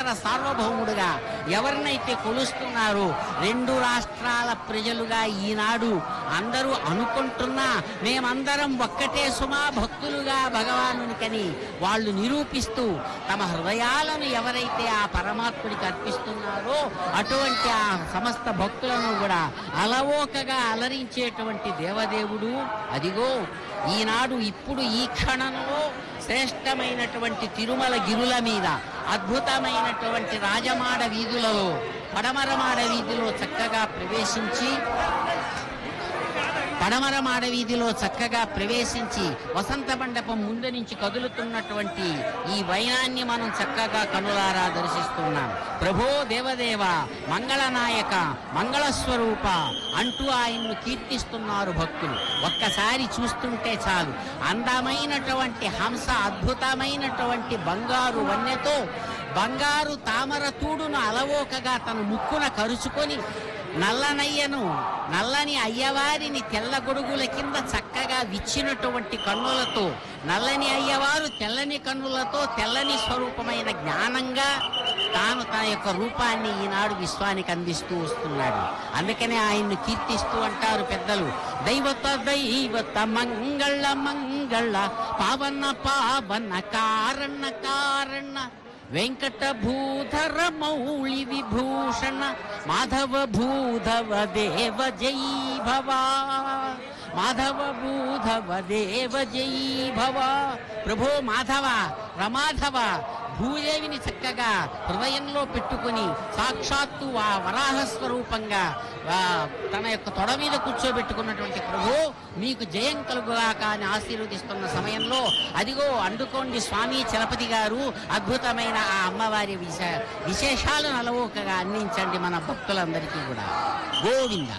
సార్వభౌముడుగా ఎవరినైతే కొలుస్తున్నారో రెండు రాష్ట్రాల ప్రజలుగా ఈనాడు అందరూ అనుకుంటున్నా మేమందరం ఒక్కటే సుమా భక్తులుగా భగవానునికని వాళ్ళు నిరూపిస్తూ తమ హృదయాలను ఎవరైతే ఆ పరమాత్ముడికి అర్పిస్తున్నారో అటువంటి ఆ సమస్త భక్తులను కూడా అలవోకగా అలరించేటువంటి దేవదేవుడు అదిగో ఈనాడు ఇప్పుడు ఈ క్షణంలో శ్రేష్టమైనటువంటి తిరుమల గిరుల మీద అద్భుతమైనటువంటి రాజమాడ వీధులలో పడమరమాడ వీధిలో చక్కగా ప్రవేశించి పడమర మాడ వీధిలో చక్కగా ప్రవేశించి వసంత మండపం ముందు నుంచి కదులుతున్నటువంటి ఈ వైనాన్ని మనం చక్కగా కనులారా దర్శిస్తున్నాం ప్రభో దేవదేవ మంగళనాయక మంగళస్వరూప అంటూ ఆయన్ను కీర్తిస్తున్నారు భక్తులు ఒక్కసారి చూస్తుంటే చాలు అందమైనటువంటి హంస అద్భుతమైనటువంటి బంగారు వన్నెతో బంగారు తామర తూడును అలవోకగా తన ముక్కున కరుచుకొని నల్లనయ్యను నల్లని అయ్యవారిని తెల్ల గొడుగుల కింద చక్కగా విచ్చినటువంటి కన్నులతో నల్లని అయ్యవారు తెల్లని కన్నులతో తెల్లని స్వరూపమైన జ్ఞానంగా తాను తన యొక్క రూపాన్ని ఈనాడు విశ్వానికి అందిస్తూ వస్తున్నాడు అందుకనే ఆయన్ను కీర్తిస్తూ అంటారు పెద్దలు దైవత దైవత మంగళ మంగళ పావన పావన కారణ కారణ వెంకట భూధర మౌళి విభూషణ మాధవ భూధవ దేవ జై భవా మాధవ భూధవ దేవ జై భవ ప్రభో మాధవ రమాధవ భూదేవిని చక్కగా హృదయంలో పెట్టుకుని సాక్షాత్తు ఆ వరాహ స్వరూపంగా ఆ, తన యొక్క తొడ మీద కూర్చోబెట్టుకున్నటువంటి ప్రభు మీకు జయం కలుగుగాక అని ఆశీర్వదిస్తున్న సమయంలో అదిగో అందుకోండి స్వామి చలపతి గారు అద్భుతమైన ఆ అమ్మవారి విశ విశేషాలను అలవోకగా అందించండి మన భక్తులందరికీ కూడా గోవింద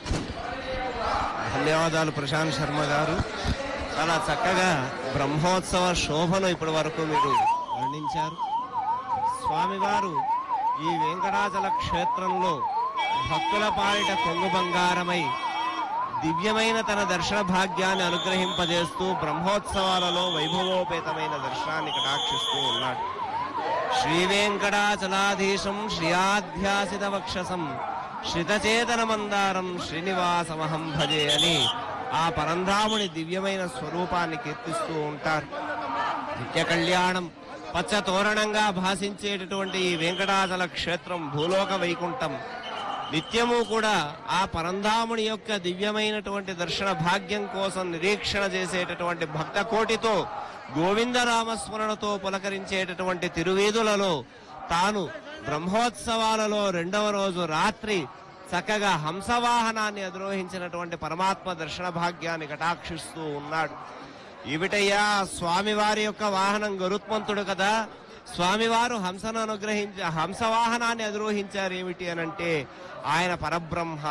ధన్యవాదాలు ప్రశాంత్ శర్మ గారు చాలా చక్కగా బ్రహ్మోత్సవ శోభను ఇప్పటి వరకు మీరు వర్ణించారు స్వామివారు ఈ వెంకటాచల క్షేత్రంలో భక్తుల పాలిట కొంగు బంగారమై దివ్యమైన తన దర్శన భాగ్యాన్ని అనుగ్రహింపజేస్తూ బ్రహ్మోత్సవాలలో వైభవోపేతమైన దర్శనాన్ని కటాక్షిస్తూ ఉన్నాడు శ్రీ వెంకటాచలాధీశం శ్రియాధ్యాసిత వక్షసం శ్రితచేతన మందారం శ్రీనివాసమహం భజే అని ఆ పరంధాముని దివ్యమైన స్వరూపాన్ని కీర్తిస్తూ ఉంటారు నిత్య కళ్యాణం పచ్చ తోరణంగా భాషించేటటువంటి ఈ వెంకటాచల క్షేత్రం భూలోక వైకుంఠం నిత్యము కూడా ఆ పరంధాముని యొక్క దివ్యమైనటువంటి దర్శన భాగ్యం కోసం నిరీక్షణ చేసేటటువంటి భక్త కోటితో గోవిందరామస్మరణతో పులకరించేటటువంటి తిరువీధులలో తాను బ్రహ్మోత్సవాలలో రెండవ రోజు రాత్రి చక్కగా హంసవాహనాన్ని అధిరోహించినటువంటి పరమాత్మ దర్శన భాగ్యాన్ని కటాక్షిస్తూ ఉన్నాడు ఏమిటయ్యా స్వామివారి యొక్క వాహనం గరుత్మంతుడు కదా స్వామివారు హంసను అనుగ్రహించ హంసవాహనాన్ని అధిరోహించారు ఏమిటి అనంటే ఆయన పరబ్రహ్మ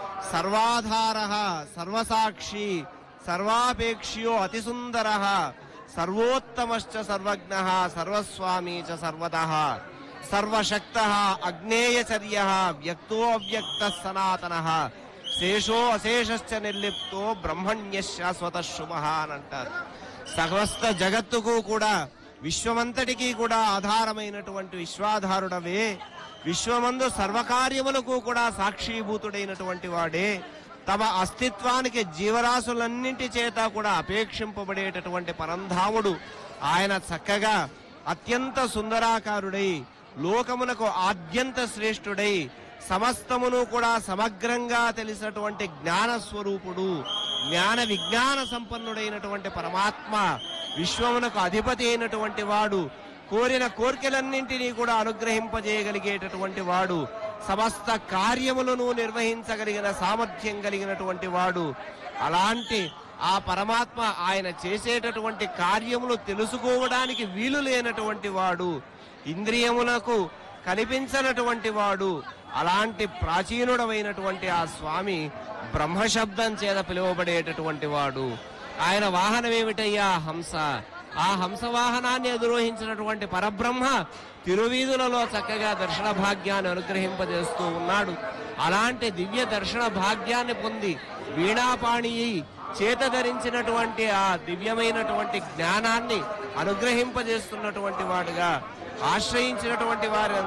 సర్వాధార సర్వసాక్షి సర్వాపేక్షియో అతిసుందర సర్వోత్తమశ్చ సర్వజ్ఞ సర్వస్వామి చ సర్వద సర్వశక్త అగ్నేయచర్య వ్యక్తో అవ్యక్త సనాతన శేషో అశేషశ్చ నిర్లిప్తో బ్రహ్మణ్య శాశ్వత శుభ అని అంటారు సమస్త జగత్తుకు కూడా విశ్వమంతటికీ కూడా ఆధారమైనటువంటి విశ్వాధారుడవే విశ్వమందు సర్వకార్యములకు కూడా సాక్షీభూతుడైనటువంటి వాడే తమ అస్తిత్వానికి జీవరాశులన్నింటి చేత కూడా అపేక్షింపబడేటటువంటి పరంధాముడు ఆయన చక్కగా అత్యంత సుందరాకారుడై లోకమునకు ఆద్యంత శ్రేష్ఠుడై సమస్తమును కూడా సమగ్రంగా తెలిసినటువంటి జ్ఞాన స్వరూపుడు జ్ఞాన విజ్ఞాన సంపన్నుడైనటువంటి పరమాత్మ విశ్వమునకు అధిపతి అయినటువంటి వాడు కోరిన కోరికలన్నింటినీ కూడా అనుగ్రహింపజేయగలిగేటటువంటి వాడు సమస్త కార్యములను నిర్వహించగలిగిన సామర్థ్యం కలిగినటువంటి వాడు అలాంటి ఆ పరమాత్మ ఆయన చేసేటటువంటి కార్యములు తెలుసుకోవడానికి వీలు లేనటువంటి వాడు ఇంద్రియములకు కనిపించనటువంటి వాడు అలాంటి ప్రాచీనుడమైనటువంటి ఆ స్వామి బ్రహ్మశబ్దం చేత పిలువబడేటటువంటి వాడు ఆయన వాహనం ఏమిటయ్యా హంస ఆ హంస వాహనాన్ని అధిరోహించినటువంటి పరబ్రహ్మ తిరువీధులలో చక్కగా దర్శన భాగ్యాన్ని అనుగ్రహింపజేస్తూ ఉన్నాడు అలాంటి దివ్య దర్శన భాగ్యాన్ని పొంది వీణాపాణి చేత ధరించినటువంటి ఆ దివ్యమైనటువంటి జ్ఞానాన్ని అనుగ్రహింపజేస్తున్నటువంటి వాడుగా ఆశ్రయించినటువంటి వారి